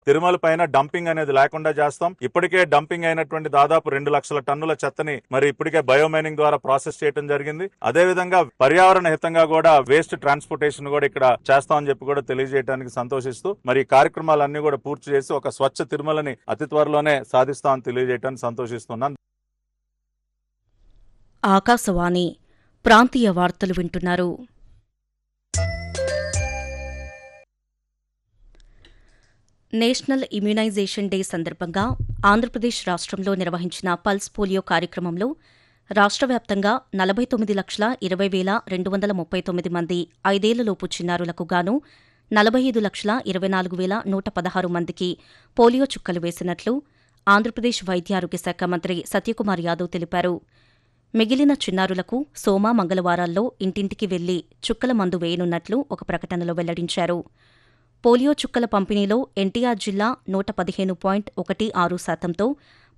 తిరుమల పైన డంపింగ్ అనేది లేకుండా చేస్తాం ఇప్పటికే డంపింగ్ అయినటువంటి దాదాపు రెండు లక్షల టన్నుల చెత్తని మరి ఇప్పటికే బయోమైనింగ్ ద్వారా ప్రాసెస్ చేయడం జరిగింది అదే విధంగా పర్యావరణ హితంగా కూడా వేస్ట్ ట్రాన్స్పోర్టేషన్ కూడా ఇక్కడ చేస్తామని చెప్పి కూడా తెలియజేయడానికి సంతోషిస్తూ మరి ఈ కార్యక్రమాలన్నీ కూడా పూర్తి చేసి ఒక స్వచ్ఛ తిరుమలని అతి త్వరలోనే సాధిస్తామని తెలియజేయడానికి సంతోషిస్తున్నాను ఆకాశవాణి ప్రాంతీయ వార్తలు వింటున్నారు నేషనల్ ఇమ్యునైజేషన్ డే సందర్భంగా ఆంధ్రప్రదేశ్ రాష్ట్రంలో నిర్వహించిన పల్స్ పోలియో కార్యక్రమంలో రాష్ట్ర వ్యాప్తంగా నలభై తొమ్మిది లక్షల ఇరవై వేల రెండు వందల ముప్పై తొమ్మిది మంది ఐదేళ్లలోపు చిన్నారులకు గాను నలభై ఐదు లక్షల ఇరవై నాలుగు వేల నూట పదహారు మందికి పోలియో చుక్కలు వేసినట్లు ఆంధ్రప్రదేశ్ వైద్యారోగ్య శాఖ మంత్రి సత్యకుమార్ యాదవ్ తెలిపారు మిగిలిన చిన్నారులకు సోమ మంగళవారాల్లో ఇంటింటికి వెళ్లి చుక్కల మందు వేయనున్నట్లు ఒక ప్రకటనలో వెల్లడించారు పోలియో చుక్కల పంపిణీలో ఎన్టీఆర్ జిల్లా నూట పదిహేను పాయింట్ ఒకటి ఆరు శాతంతో